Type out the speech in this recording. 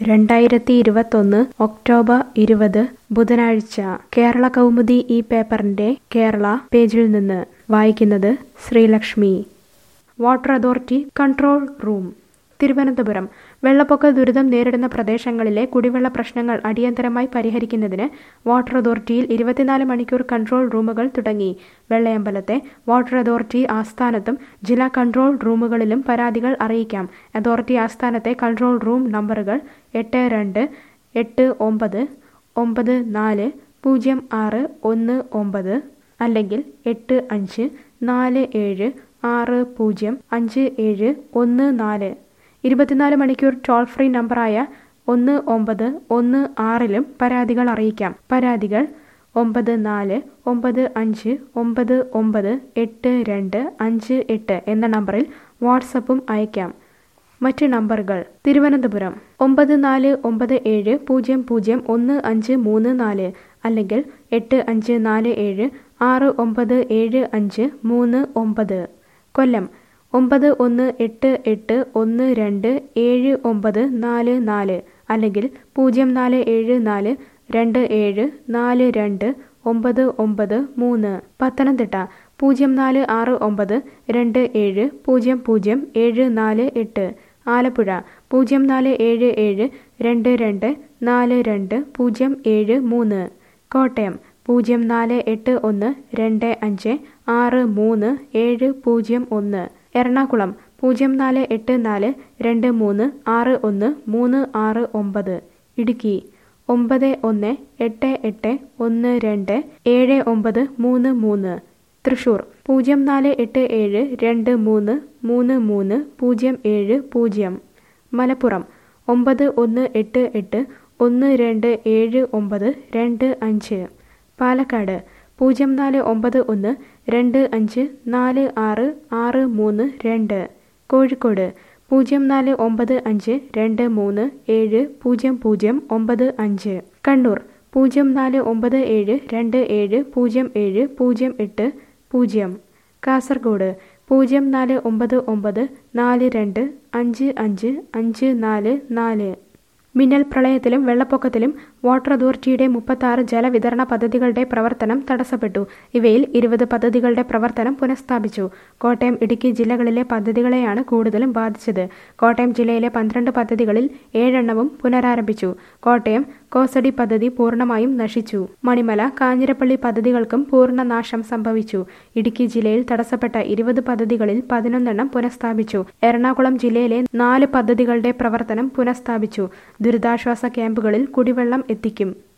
രണ്ടായിരത്തി ഇരുപത്തൊന്ന് ഒക്ടോബർ ഇരുപത് ബുധനാഴ്ച കേരള കൗമുദി ഈ പേപ്പറിന്റെ കേരള പേജിൽ നിന്ന് വായിക്കുന്നത് Sreelakshmi water authority control room Thiruvananthapuram വെള്ളപ്പൊക്ക ദുരിതം നേരിടുന്ന പ്രദേശങ്ങളിലെ കുടിവെള്ള പ്രശ്നങ്ങൾ അടിയന്തരമായി പരിഹരിക്കുന്നതിന് വാട്ടർ അതോറിറ്റിയിൽ ഇരുപത്തിനാല് മണിക്കൂർ കൺട്രോൾ റൂമുകൾ തുടങ്ങി വെള്ളയമ്പലത്തെ വാട്ടർ അതോറിറ്റി ആസ്ഥാനത്തും ജില്ലാ കൺട്രോൾ റൂമുകളിലും പരാതികൾ അറിയിക്കാം അതോറിറ്റി ആസ്ഥാനത്തെ കൺട്രോൾ റൂം നമ്പറുകൾ എട്ട് രണ്ട് എട്ട് ഒമ്പത് ഒമ്പത് നാല് പൂജ്യം ആറ് ഒന്ന് ഒമ്പത് അല്ലെങ്കിൽ എട്ട് അഞ്ച് നാല് ഏഴ് ആറ് പൂജ്യം അഞ്ച് ഏഴ് ഒന്ന് നാല് ഇരുപത്തിനാല് മണിക്കൂർ ടോൾ ഫ്രീ നമ്പറായ ഒന്ന് ഒമ്പത് ഒന്ന് ആറിലും പരാതികൾ അറിയിക്കാം പരാതികൾ ഒമ്പത് നാല് ഒമ്പത് അഞ്ച് ഒമ്പത് ഒമ്പത് എട്ട് രണ്ട് അഞ്ച് എട്ട് എന്ന നമ്പറിൽ വാട്സപ്പും അയക്കാം മറ്റ് നമ്പറുകൾ തിരുവനന്തപുരം ഒമ്പത് നാല് ഒമ്പത് ഏഴ് പൂജ്യം പൂജ്യം ഒന്ന് അഞ്ച് മൂന്ന് നാല് അല്ലെങ്കിൽ എട്ട് അഞ്ച് നാല് ഏഴ് ആറ് ഒമ്പത് ഏഴ് അഞ്ച് മൂന്ന് ഒമ്പത് കൊല്ലം ഒമ്പത് ഒന്ന് എട്ട് എട്ട് ഒന്ന് രണ്ട് ഏഴ് ഒമ്പത് നാല് നാല് അല്ലെങ്കിൽ പൂജ്യം നാല് ഏഴ് നാല് രണ്ട് ഏഴ് നാല് രണ്ട് ഒമ്പത് ഒമ്പത് മൂന്ന് പത്തനംതിട്ട പൂജ്യം നാല് ആറ് ഒമ്പത് രണ്ട് ഏഴ് പൂജ്യം പൂജ്യം ഏഴ് നാല് എട്ട് ആലപ്പുഴ പൂജ്യം നാല് ഏഴ് ഏഴ് രണ്ട് രണ്ട് നാല് രണ്ട് പൂജ്യം ഏഴ് മൂന്ന് കോട്ടയം പൂജ്യം നാല് എട്ട് ഒന്ന് രണ്ട് അഞ്ച് ആറ് മൂന്ന് ഏഴ് പൂജ്യം ഒന്ന് എറണാകുളം പൂജ്യം നാല് എട്ട് നാല് രണ്ട് മൂന്ന് ആറ് ഒന്ന് മൂന്ന് ആറ് ഒമ്പത് ഇടുക്കി ഒമ്പത് ഒന്ന് എട്ട് എട്ട് ഒന്ന് രണ്ട് ഏഴ് ഒമ്പത് മൂന്ന് മൂന്ന് തൃശൂർ പൂജ്യം നാല് എട്ട് ഏഴ് രണ്ട് മൂന്ന് മൂന്ന് മൂന്ന് പൂജ്യം ഏഴ് പൂജ്യം മലപ്പുറം ഒമ്പത് ഒന്ന് എട്ട് എട്ട് ഒന്ന് രണ്ട് ഏഴ് ഒമ്പത് രണ്ട് അഞ്ച് പാലക്കാട് പൂജ്യം നാല് ഒമ്പത് ഒന്ന് രണ്ട് അഞ്ച് നാല് ആറ് ആറ് മൂന്ന് രണ്ട് കോഴിക്കോട് പൂജ്യം നാല് ഒമ്പത് അഞ്ച് രണ്ട് മൂന്ന് ഏഴ് പൂജ്യം പൂജ്യം ഒമ്പത് അഞ്ച് കണ്ണൂർ പൂജ്യം നാല് ഒമ്പത് ഏഴ് രണ്ട് ഏഴ് പൂജ്യം ഏഴ് പൂജ്യം എട്ട് പൂജ്യം കാസർഗോഡ് പൂജ്യം നാല് ഒമ്പത് ഒമ്പത് നാല് രണ്ട് അഞ്ച് അഞ്ച് അഞ്ച് നാല് നാല് മിന്നൽ പ്രളയത്തിലും വെള്ളപ്പൊക്കത്തിലും വാട്ടർ അതോറിറ്റിയുടെ മുപ്പത്താറ് ജലവിതരണ പദ്ധതികളുടെ പ്രവർത്തനം തടസ്സപ്പെട്ടു ഇവയിൽ ഇരുപത് പദ്ധതികളുടെ പ്രവർത്തനം പുനഃസ്ഥാപിച്ചു കോട്ടയം ഇടുക്കി ജില്ലകളിലെ പദ്ധതികളെയാണ് കൂടുതലും ബാധിച്ചത് കോട്ടയം ജില്ലയിലെ പന്ത്രണ്ട് പദ്ധതികളിൽ ഏഴെണ്ണവും പുനരാരംഭിച്ചു കോട്ടയം കോസടി പദ്ധതി പൂർണ്ണമായും നശിച്ചു മണിമല കാഞ്ഞിരപ്പള്ളി പദ്ധതികൾക്കും പൂർണ്ണ നാശം സംഭവിച്ചു ഇടുക്കി ജില്ലയിൽ തടസ്സപ്പെട്ട ഇരുപത് പദ്ധതികളിൽ പതിനൊന്നെണ്ണം പുനഃസ്ഥാപിച്ചു എറണാകുളം ജില്ലയിലെ നാല് പദ്ധതികളുടെ പ്രവർത്തനം പുനഃസ്ഥാപിച്ചു ദുരിതാശ്വാസ ക്യാമ്പുകളിൽ കുടിവെള്ളം എത്തിക്കും